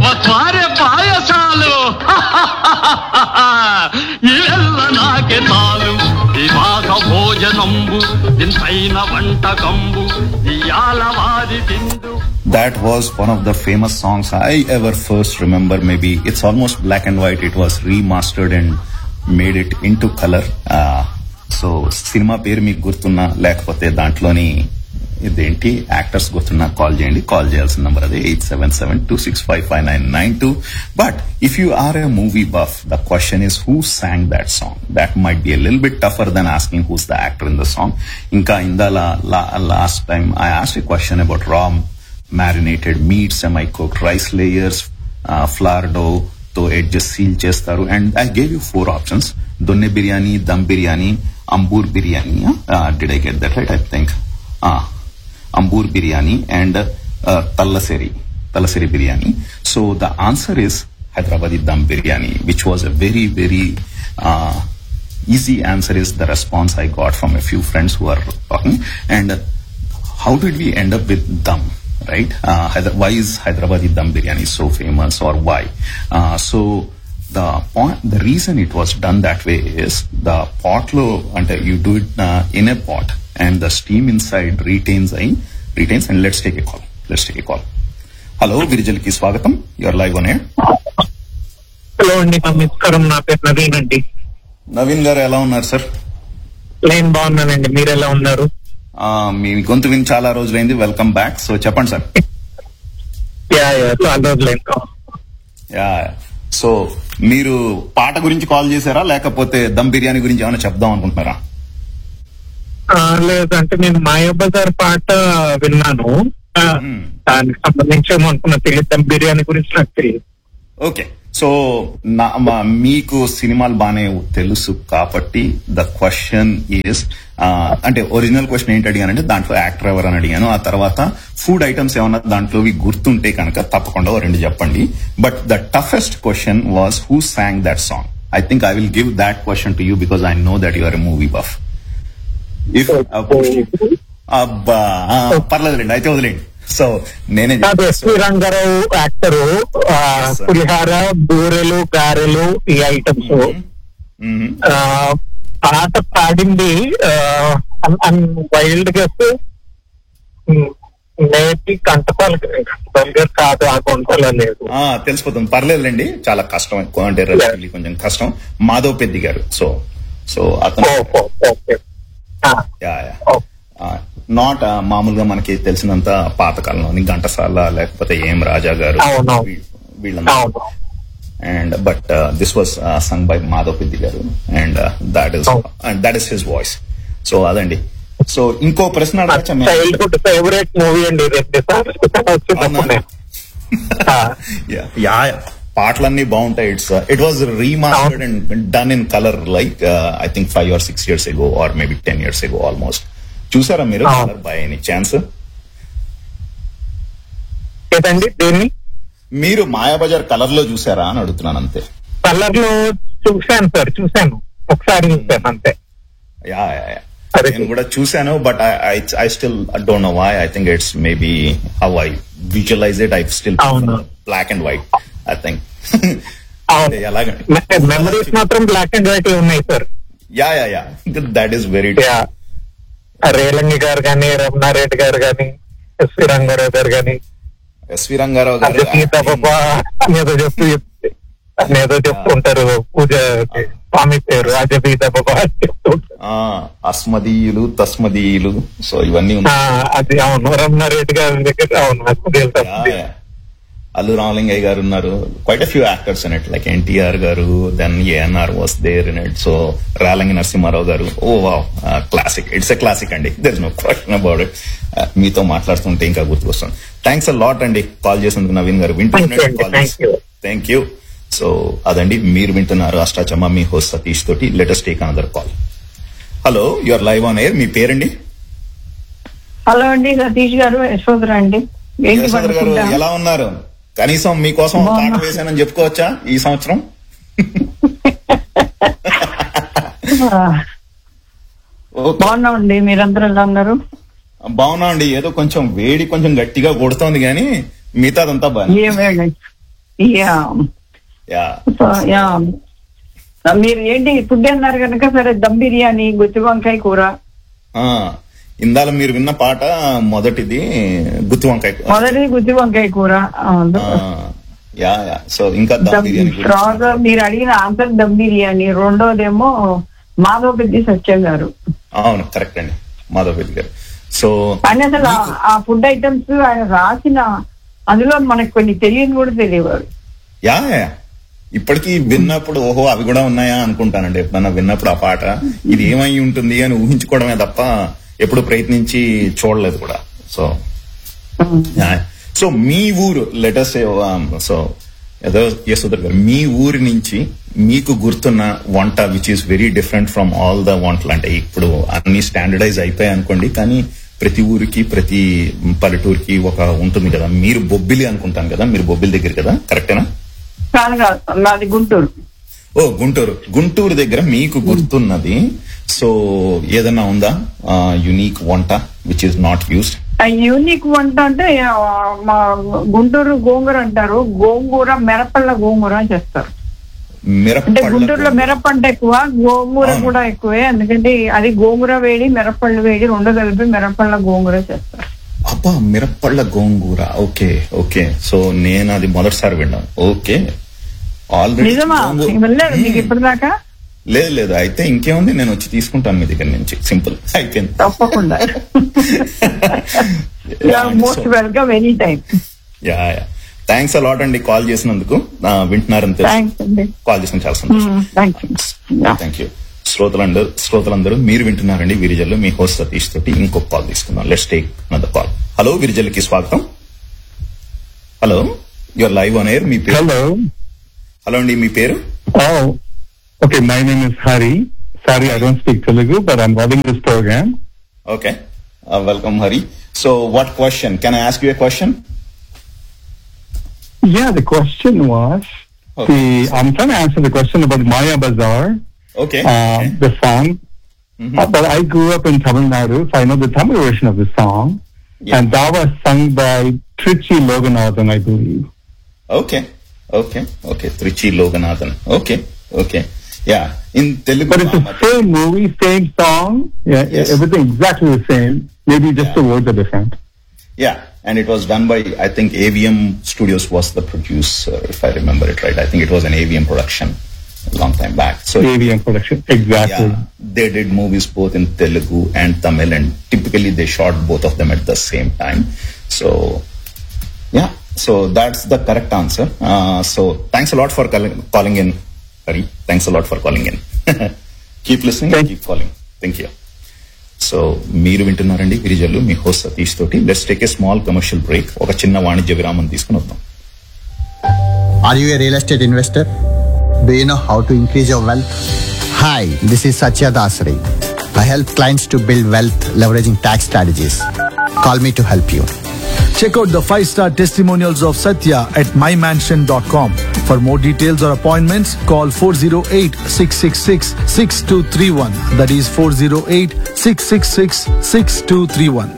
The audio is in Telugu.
ಬತ್ವಾರೆ ಪಾಯಸಾಲು ಇವೆಲ್ಲ ನಾಕೆ ತಾಲು ಇವಾಗ ಭೋಜನಂಬು ಇಂತೈನ వంటకంబు ఇయాల వారి తిందు That was one of the famous songs I ever first remember. Maybe it's almost black and white. It was remastered and made it into color. Uh, so సినిమా పేరు మీకు గుర్తున్నా లేకపోతే దాంట్లోని ఇదేంటి యాక్టర్స్ గుర్తున్నా కాల్ చేయండి కాల్ చేయాల్సిన నంబర్ అదే eight seven seven two six five five nine nine two but if you are a movie buff the question is who sang that song that might be a lil bit tougher then asking who's the actor in the song ఇంకా ఇందాల last time I asked a question about ram marinated meet semi cook rice layers flour dough తో ఎడ్జెస్ సీల్ చేస్తారు and I gave you four options donne biryani dum biryani Ambur biryani did I get that right I think Ambur biryani and Thalassery Thalassery biryani so the answer is Hyderabadi dum biryani which was a very very easy answer is the response I got from a few friends who are talking. And how did we end up with dum? Right? Uh, Hyder- why is Hyderabadi dum biryani so famous, or why? Uh, so the point, the reason it was done that way is the pot lo, and you do it uh, in a pot, and the steam inside retains a retains. And let's take a call. Let's take a call. Hello, Virijal ki swagatam. You're live on air. Hello అండి నమస్కారం నా పేరు నవీన్ అండి నవీన్ గారు ఎలా ఉన్నారు సార్ నేను బాగున్నానండి మీరు ఎలా ఉన్నారు ఆ, మీ గొంతు విని చాలా రోజులైంది వెల్కమ్ బ్యాక్ సో చెప్పండి సార్ యా యా చాలా రోజులైంది యా సో మీరు పాట గురించి కాల్ చేశారా లేకపోతే దమ్ బిర్యానీ గురించి ఏమైనా చెప్దాం అనుకుంటున్నారా ఆ, లేదంటే నేను మాయా బజార్ పాట విన్నాను ఆ, Hmm. దానికి సంబంధించి ఏమో అనుకున్నా తెలియదు బిర్యానీ గురించి నాకు తెలియదు ఓకే సో నా మా- మీకు సినిమాలు బాగానే తెలుసు కాబట్టి ద క్వశ్చన్ ఈస్ అంటే ఒరిజినల్ క్వశ్చన్ ఏంటి అడిగానంటే దాంట్లో యాక్టర్ ఎవరు అని అడిగాను ఆ తర్వాత ఫుడ్ ఐటమ్స్ ఏమన్నా దాంట్లోవి గుర్తుంటే కనుక తప్పకుండా ఓ రెండు చెప్పండి but the toughest question was who sang that song I think I will give that question to you because I know that your a movie buff if అబ్బా ఆ, పర్లేదులేండి అయితే వదిలేండి సో నేనే కాదు SV Rangarao actor Yes, sir. పులిహార బూరెలు గారెలు ఈ ఐటమ్స్ మ్మ్. పాట పాడింది వైల్డ్ గెస్ నేటి కంటపాలు కంటపాలు గారు కాదు ఆ కొంటలో లేదు ఆ తెలిసిపోతుంది పర్లేదులేండి చాలా కష్టం ఎక్కువ అంటే relatively కొంచెం కష్టం మాధవ్ పెద్ది గారు సో సో అతను ఓ, ఓ, ఓకే ఆ, ఓ. నాట్ మామూలుగా మనకి తెలిసినంత పాతకాలంలోని ఘంటసాల లేకపోతే ఏం రాజా గారు అవును. వీ- వీళ్ళందరూ అవును and but this was sung by Madhav Peddi garu and that is అవును. That is his voice so అదండి సో ఇంకో ప్రశ్న అడగచ్చా మేము? చైల్డ్హుడ్ ఫేవరెట్ మూవీ అండి రెండు సార్లు వచ్చినప్పుడు అవునా? ఆ, యా యా పాటలన్నీ బాగుంటాయి it's it was remastered and done in colour like I think five or six years ago or maybe ten years ago almost చూసారా మీరు అవును. కలర్ బై ఎనీ ఛాన్స్ ఏదండి దేన్ని మీరు మాయాబజార్ కలర్ లో చూసారా అని అడుగుతున్నాను అంతే కలర్ లో చూశాను సార్ చూశాను ఒకసారి చూశాను అంతే యా యా యా అదే. నేను కూడా చూసాను but I I still don't know why I think it's maybe how I visualise it I still అవును. Black and white I think అవును ఎలాగండి మెమరీస్ మాత్రం బ్లాక్ అండ్ వైట్ ఉన్నాయి sir yeah yeah yeah that is very yeah Relangi garu కానీ రమణారెడ్డి గారు కానీ ఎస్వి రంగారావు గారు కానీ ఎస్వి రంగారావు అది గీత గారు బాబా ఏదో చెప్తూ ఏదో చెప్తుంటారు పూజ స్వామి పేరు అజ గీత బాబా అని చెప్తూ ఉంటారు. ఆ, అస్మదీయులు తస్మదీయులు సో ఇవన్నీ ఆ, ఉన్నాయి అది అవును రమణారెడ్డి గారి దగ్గర అవును అది తెలుసు. Yeah, yeah. అల్లు రామలింగయ్య గారు ఉన్నారు quite a few actors in it like NTR garu then ANR was there in it so Relangi Narasimharao garu oh wow classic it's a classic అండి there is no question about it మీతో మాట్లాడుతుంటే ఇంకా గుర్తుకొస్తుంది థ్యాంక్స్ అ లాట్ అండి కాల్ చేసినందుకు నవీన్ గారు Thank you అండి, thank you. Thank you so అదండి మీరు వింటున్నారు అష్టాచమ్మ మీ హోస్ట్ సతీష్ తోటి latest take another call hello your live on air మీ పేరండి హలో అండి సతీష్ గారు యశోధర అండి ఏంటి యశోధర్ గారు పడుకుంటా ఎలా ఉన్నారు కనీసం మీకోసం ఒక పాట బాగున్నా. వేశానని చెప్పుకోవచ్చా ఈ సంవత్సరం ఓకే. బాగున్నామండి మీరందరూ ఎలా ఉన్నారు బాగున్నా అండి ఏదో కొంచెం వేడి కొంచెం గట్టిగా కొడుతోంది కానీ మిగతాదంతా బాగా ఏం వేడి యా యా సో, యా మీరు ఏంటి ఫుడ్ అన్నారు కనుక సరే దమ్ బిర్యానీ గుత్తి వంకాయ కూర ఆ, ఇందాల మీరు విన్న పాట మొదటిది గుత్తి వంకాయ మొదటిది గుత్తి వంకాయ కూర అవును. ఆ, యా యా సో ఇంకా దమ్ దమ్ బిర్యానీ గురించి. తర్వాత మీరు అడిగిన ఆన్సర్ దమ్ బిర్యానీ రెండోదేమో మాధవ పెద్ది సత్యం గారు అవును కరెక్ట్ అండి మాధవ్ రెడ్డి గారు సో కానీ అసలు ఆ- ఆ ఫుడ్ ఐటమ్స్ ఆయన రాసిన అందులో మనకు కొన్ని తెలియని కూడా తెలియవారు యా యా ఇప్పటికీ విన్నప్పుడు ఓహో అవి కూడా ఉన్నాయా అనుకుంటానండి ఎప్పుడన్నా విన్నప్పుడు ఆ పాట ఇది ఏమై ఉంటుంది అని ఊహించుకోవడమే తప్ప ఎప్పుడు ప్రయత్నించి చూడలేదు కూడా సో సో మీ ఊరు లెటర్స్ సో ఏదో యశోదర్ గారు మీ ఊరి నుంచి మీకు గుర్తున్న వంట which is very different from all the వంటలు అంటే ఇప్పుడు అన్ని స్టాండర్డైజ్ అయిపోయాయి అనుకోండి కానీ ప్రతి ఊరికి ప్రతి పల్లెటూరికి ఒక ఉంటుంది కదా మీరు బొబ్బిలి అనుకుంటాను కదా మీరు బొబ్బిలి దగ్గర కదా కరెక్టేనా కాదు కాదు నాది గుంటూరు ఓ గుంటూరు గుంటూరు దగ్గర మీకు గుర్తున్నది సో ఏదన్నా ఉందా యునీక్ వంట విచ్ ఇస్ నాట్ యూస్డ్ ఆ యూనిక్ వంట అంటే ఆ, మా గుంటూరు గోంగూర అంటారు గోంగూర మిరపళ్ళ గోంగూర అని చేస్తారు అంటే గుంటూరులో మిరప మిరప అంటే ఎక్కువ గోంగూర అవును. కూడా ఎక్కువే ఎందుకంటే అది గోంగూర వేడి మిరపళ్ళు వేడి రెండు కలిపి మిరపళ్ళ గోంగూర చేస్తారు అబ్బా మిరప్పళ్ళ గోంగూర ఓకే ఓకే సో నేను అది మొదటిసారి విన్నాను ఓకే ఆల్రెడీ నిజమా గోంగూర- వెళ్ళారు మీకు మ్మ్. ఇప్పటిదాకా లేదు లేదు అయితే ఇంకేముంది నేను వచ్చి తీసుకుంటాను మీ దగ్గర నుంచి సింపుల్ అయిపోయింది తప్పకుండా most welcome any time yeah yeah thanks a lot అండి కాల్ చేసినందుకు ఆ, వింటున్నారని తెలుసు థ్యాంక్స్ అండి కాల్ చేసిన చాలా సంతోషం థ్యాంక్స్ థ్యాంక్ యూ శ్రోతలందరూ శ్రోతలందరూ మీరు వింటున్నారండి విరిజల్లు మీ హోస్ట్ సతీష్ తోటి ఇంకొక కాల్ తీసుకుందాం let's take another call hello విరిజల్కి స్వాగతం hello your live on air మీ పేరు Hello. హలో అండి మీ పేరు Oh, okay. My name is Hari. Sorry, I don't speak Telugu, but I'm loving this program. Okay welcome Hari so what question can I ask you a question Yeah, the question was Okay. the. I'm trying to answer the question about Maya Bazaar, okay uh, the song. Mhm. Uh, but I grew up in Tamil Nadu, so I know the Tamil version of the song, Yeah. and that was sung by Trichy Loganathan, I believe. Okay okay okay Trichy Loganathan okay okay yeah in Telugu But it's the same movie, same song. Yeah, Yes. everything exactly the same. Maybe just the words are different. Yeah, and it was done by I think AVM Studios was the producer, if I remember it right. I think it was an AVM production a long time back. So AVM production, exactly. yeah, they did movies both in Telugu and Tamil, and typically they shot both of them at the same time. So yeah, so that's the correct answer. Uh, so thanks a lot for calling, calling in, Hari. Thanks a lot for calling in. keep listening, Thank- keep calling. Thank you. So మీరు వింటున్నారండి గిరిజల్లు మీ హోస్ట్ సతీష్ తోటి let's take a small commercial break ఒక చిన్న వాణిజ్య విరామం తీసుకుని వద్దాం Are you a real estate investor? Do you know how to increase your wealth? Hi, this is Satya Dasari. I help clients to build wealth leveraging tax strategies. Call me to help you. Check out the five star testimonials of Satya at mymansion.com. For more details or appointments, call 408 666 6231. That is 408 666 6231.